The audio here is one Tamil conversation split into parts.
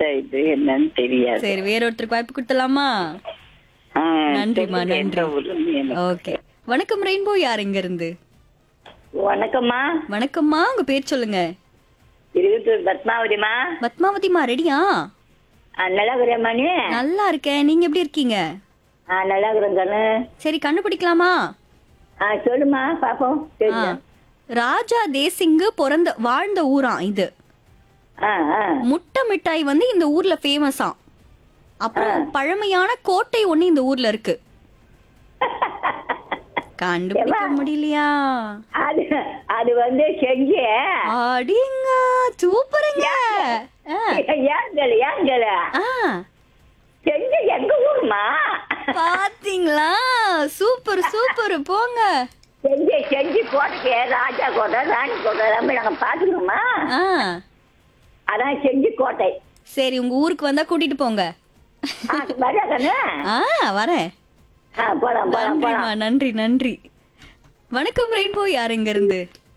எந்த இது என்னன்னு தெரியாது சரி வேற ஒருத்தருக்கு வாய்ப்பு கொடுத்தலாமா ஆ, நன்றிம்மா, சொல்லுங்க, எந்த நன்றி. ஊருன்னு எனக்கு. ஓகே வணக்கம் ரெயின்போ யார் எங்க இருந்து வணக்கம்மா வணக்கம்மா உங்க பேர் சொல்லுங்க இருபத்தூர் பத்மாவதிமா பத்மாவதிமா ரெடியா ஆ, நல்லா இருக்கிறேம்மா நீ நல்லா இருக்கேன் நீங்க எப்படி இருக்கீங்க ஆ நல்லா இருக்கிறேன் கண்ணு சரி கண்டுபிடிக்கலாமா ஆ சொல்லுமா பாப்போம் ஆ. தெரியும் ராஜா தேசிங்கு பிறந்த வாழ்ந்த ஊராம் இது ஆ ஆ முட்டை மிட்டாய் வந்து இந்த ஊர்ல ஃபேமஸாம் அப்புறம் பழமையான கோட்டை ஒண்ணு இந்த ஊர்ல இருக்கு கண்டுபிடிக்க முடியலையா அது அது வந்து செஞ்சு அடிங்க சூப்பருங்க ஆ, ஏங்கல் ஏங்கல் ஆ, செஞ்சு எங்க ஊருமா பாத்தீங்களா சூப்பர் சூப்பர் போங்க செஞ்சு செஞ்சு கோட்டைக்கு ராஜா கோட்டை ராணி கோட்டை எல்லாமே நாங்க பாத்துக்கணுமா ஆ அதான் செஞ்சு கோட்டை சரி உங்க ஊருக்கு வந்தா கூட்டிட்டு போங்க ஆ, வரியா கண்ணு ஆ வரேன் ஆ போலாம் போலாம் நன்றிம்மா போலாம் நன்றி நன்றி வணக்கம் ரெயின்போ யார் எங்க இருந்து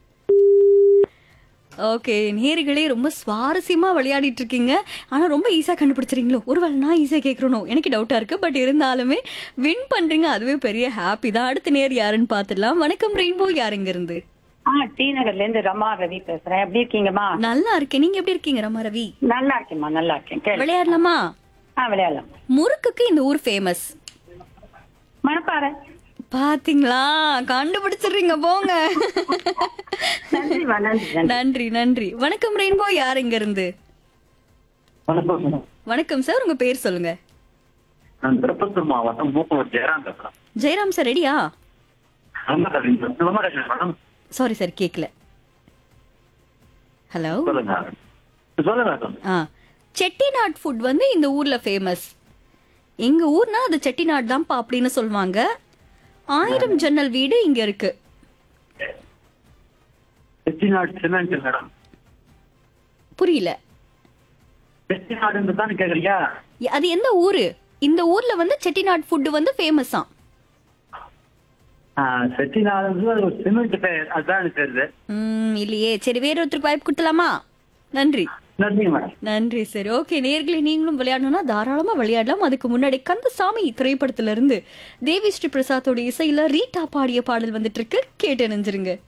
ஓகே நேர்களே ரொம்ப சுவாரஸ்யமா விளையாடிட்டு இருக்கீங்க ஆனா ரொம்ப ஈஸியா கண்டுபிடிச்சிருங்களோ ஒருவேளை நான் ஈஸியா கேட்கணும் எனக்கு டவுட்டா இருக்கு பட் இருந்தாலுமே வின் பண்றீங்க அதுவே பெரிய ஹாப்பி தான் அடுத்த நேர் யாருன்னு பாத்துடலாம் வணக்கம் ரெயின்போ யார் எங்க இருந்து ஆ டி நகர்ல இருந்து ரமா ரவி பேசுறேன் எப்படி இருக்கீங்கம்மா நல்லா இருக்கேன் நீங்க எப்படி இருக்கீங்க ரமா ரவி நல்லா இருக்கேம்மா நல்லா இருக்கேன் கேளு. விளையாடலாமா ஆ விளையாடலாம் முறுக்குக்கு இந்த ஊர் ஃபேமஸ் மணப்பாறை பாத்தீங்களா கண்டுபிடிச்சிடுறீங்க போங்க நன்றிம்மா நன்றி நன்றி நன்றி நன்றி வணக்கம் ரெயின்போ யார் எங்க இருந்து வணக்கம் மேடம். வணக்கம் சார் உங்க பேர் சொல்லுங்க நான் திருப்பத்தூர் மாவட்டம் மூக்கனூர் ஜெயராம் பேசுறேன் ஜெயராம் சார் ரெடியா ரொம்ப நன்றி ரொம்ப நன்றி மேடம் சாரி சார் கேட்கல ஹலோ சொல்லுங்க சொல்லுங்க மேடம் ஆ செட்டிநாட் ஃபுட் வந்து இந்த ஊர்ல ஃபேமஸ் எங்க ஊர்னா அது செட்டிநாட் தான்ப்பா அப்படின்னு சொல்லுவாங்க ஆயிரம் ஜன்னல் வீடு இங்க இருக்கு செட்டிநாடு சிமெண்ட் மேடம் புரியல செட்டிநாடுன்னு தானே கேக்குறீங்க எ- அது எந்த ஊரு இந்த ஊர்ல வந்து செட்டிநாட் ஃபுட் வந்து ஃபேமஸா ஆ, செட்டிநாடு வந்து அது ஒரு சிமெண்ட் பேர் அதுதான் எனக்கு தெரியுது ம் இல்லையே சரி வேற ஒருத்தருக்கு வாய்ப்பு கொடுத்தலாமா நன்றி நன்றிங்க மேடம் நன்றி சரி ஓகே நேர்களை நீங்களும் விளையாடணும்னா தாராளமா விளையாடலாம் அதுக்கு முன்னாடி கந்தசாமி திரைப்படத்துல இருந்து தேவி ஸ்ரீ பிரசாத்தோட இசையில ரீட்டா பாடிய பாடல் வந்துட்டு இருக்கு கேட்டு நினைஞ்சிருங்க